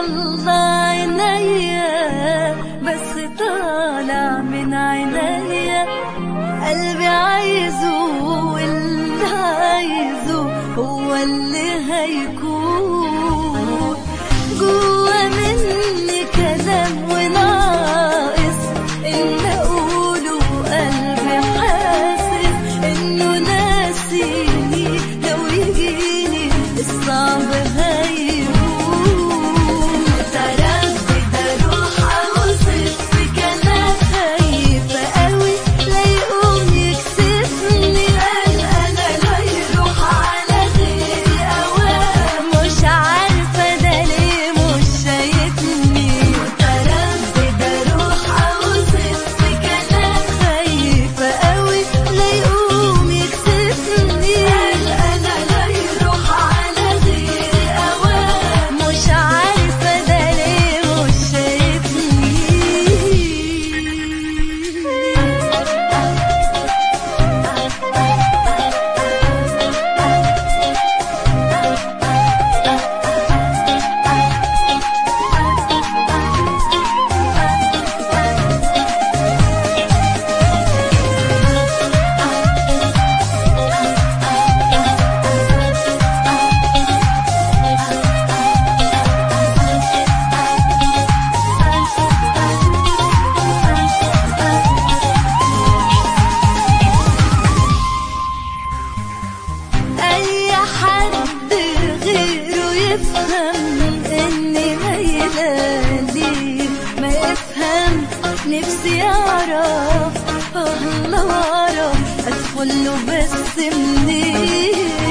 الله عينيا بس طالع من عينيا قلبي عايزه واللي عايزه هو اللي هيكون جوا مني كلام وناقص ان اقوله قلبي حاسس انه ناسيني لو يجيني الصعب هيهون تردد اروح اوصف في كلام خايفه قوي لا يقوم يكسفني قال انا لا يروح على غيري اوام مش عارفه ده ليه مش شايفني متردد اروح اوصف في كلام خايفه قوي لا يقوم يكسفني قال انا لا يروح على غيري اوام مش عارفه ده ليه مش شايفني أي حد غيره يفهم إني مايلة ليه ما يفهم نفسي أعرف الله أعرف أدخله بس منين